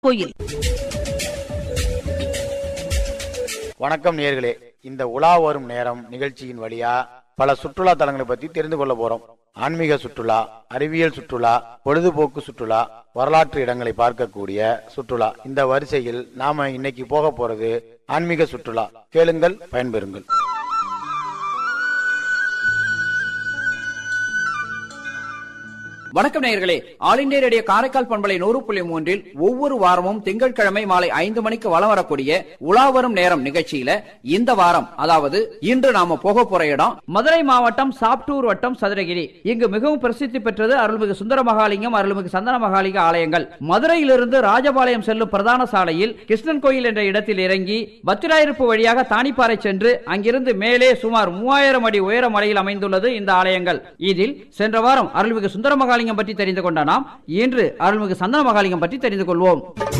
கோயில் வணக்கம் நேர்களே இந்த உலா வரும் நேரம் நிகழ்ச்சியின் வழியா பல சுற்றுலா தலங்களை பத்தி தெரிந்து கொள்ள போறோம் ஆன்மீக சுற்றுலா அறிவியல் சுற்றுலா பொழுதுபோக்கு சுற்றுலா வரலாற்று இடங்களை பார்க்கக்கூடிய சுற்றுலா இந்த வரிசையில் நாம இன்னைக்கு போக போறது ஆன்மீக சுற்றுலா கேளுங்கள் பயன்பெறுங்கள் வணக்கம் நேயர்களே ஆல் இண்டியா ரேடியோ காரைக்கால் பண்பலை நூறு புள்ளி மூன்றில் ஒவ்வொரு வாரமும் திங்கட்கிழமை மாலை ஐந்து மணிக்கு வலம் வரக்கூடிய உலாவரும் நேரம் நிகழ்ச்சியில இந்த வாரம் அதாவது இன்று நாம போக போற இடம் மதுரை மாவட்டம் சாப்டூர் வட்டம் சதுரகிரி இங்கு மிகவும் பிரசித்தி பெற்றது அருள்மிகு சுந்தர மகாலிங்கம் அருள்மிகு சந்தன மகாலிங்க ஆலயங்கள் மதுரையிலிருந்து ராஜபாளையம் செல்லும் பிரதான சாலையில் கிருஷ்ணன் கோயில் என்ற இடத்தில் இறங்கி பத்திராயிருப்பு வழியாக தானிப்பாறை சென்று அங்கிருந்து மேலே சுமார் மூவாயிரம் அடி உயர மலையில் அமைந்துள்ளது இந்த ஆலயங்கள் இதில் சென்ற வாரம் அருள்மிகு சுந்தர மகாலிங்கம் பற்றி தெரிந்து கொண்ட நாம் இன்று அருள்மிகு சந்தன மகாலிங்கம் பற்றி தெரிந்து கொள்வோம்